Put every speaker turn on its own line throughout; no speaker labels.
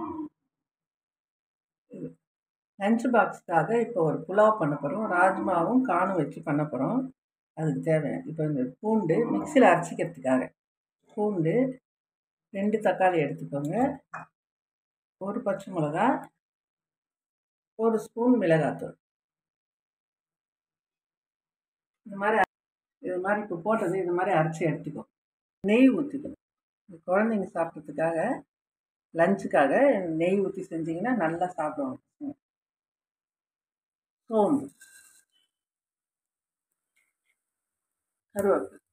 lunch பாக்ஸ்க்காக இப்போ ஒரு புலாவ் பண்ண போகிறோம் ராஜ்மாவும் காணும் வச்சு பண்ண போகிறோம் அதுக்கு தேவை இப்போ இந்த பூண்டு மிக்சியில் அரைச்சிக்கிறதுக்காக பூண்டு ரெண்டு தக்காளி எடுத்துக்கோங்க ஒரு பச்சை மிளகா ஒரு ஸ்பூன் மிளகாத்தூள் இந்த மாதிரி இது மாதிரி இப்போ போட்டது இது மாதிரி அரைச்சி எடுத்துக்கோ நெய் ஊற்றிக்கணும் குழந்தைங்க சாப்பிட்றதுக்காக லஞ்சுக்காக நெய் ஊற்றி செஞ்சிங்கன்னா நல்லா சாப்பிடுவாங்க சோம்பு கருவேப்பிலை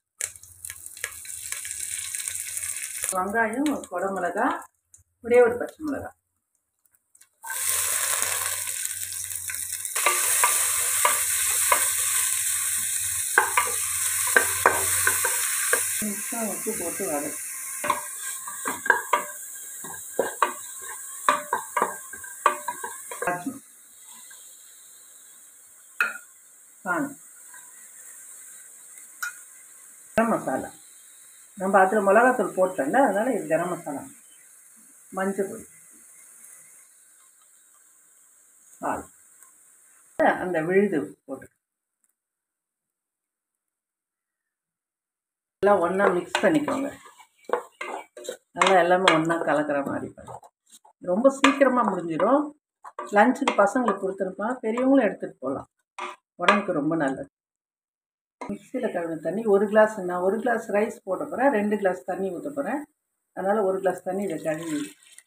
வெங்காயம் ஒரு குடமிளகா ஒரே ஒரு பச்சை மிளகா நிமிஷம் உப்பு போட்டு வதக்கு ராஜ்மா பான் கரம் மசாலா நம்ம அதில் மிளகாத்தூள் போட்டோம்ல அதனால் இது கரம் மசாலா மஞ்சள் பொடி பால் அந்த விழுது போட்டு எல்லாம் ஒன்றா மிக்ஸ் பண்ணிக்கோங்க நல்லா எல்லாமே ஒன்றா கலக்கிற மாதிரி பண்ணு ரொம்ப சீக்கிரமாக முடிஞ்சிடும் லஞ்சுக்கு பசங்களுக்கு கொடுத்துருப்போம் பெரியவங்களும் எடுத்துகிட்டு போகலாம் உடம்புக்கு ரொம்ப நல்லது மிக்சியில் கழுவின தண்ணி ஒரு கிளாஸ் நான் ஒரு கிளாஸ் ரைஸ் போட போகிறேன் ரெண்டு கிளாஸ் தண்ணி ஊற்ற போகிறேன் அதனால் ஒரு கிளாஸ் தண்ணி இதை கழுவி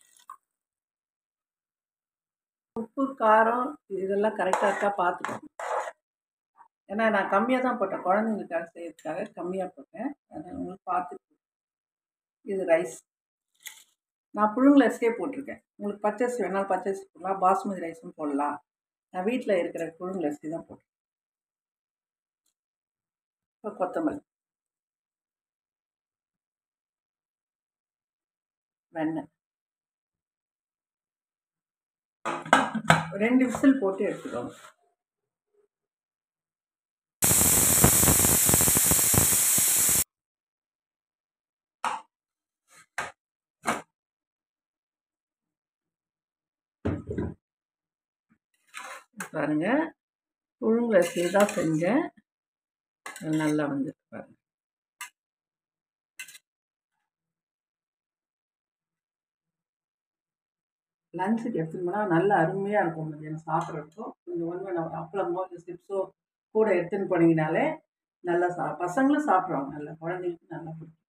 உப்பு காரம் இதெல்லாம் கரெக்டாக இருக்கா பார்த்துக்கோங்க ஏன்னா நான் கம்மியாக தான் போட்டேன் குழந்தைங்களுக்காக செய்யறதுக்காக கம்மியாக போட்டேன் அதனால் உங்களுக்கு பார்த்து இது ரைஸ் நான் புழுங்கல் அரிசியே போட்டிருக்கேன் உங்களுக்கு பச்சரிசி வேணாலும் பச்சரிசி போடலாம் பாஸ்மதி ரைஸும் போடலாம் நான் வீட்டில் இருக்கிற புழுங்கல் அரிசி தான் போட்டேன் இப்போ கொத்தமல்லி வெண்ணெய் ரெண்டு விசில் போட்டு எடுத்துக்கோங்க பாருங்க புழுங்கல் அரிசி தான் செஞ்சேன் நல்லா வந்துட்டு பாருங்க லஞ்சுக்கு எடுத்துன்னு போனால் நல்லா அருமையாக இருக்கும் மதியானம் சாப்பிட்றப்போ கொஞ்சம் ஒன்று நம்ம அப்பளமோ இல்லை சிப்ஸோ கூட எடுத்துன்னு போனீங்கனாலே நல்லா சா பசங்களும் சாப்பிடுவாங்க நல்லா குழந்தைங்களுக்கு நல்லா பிடிக்கும்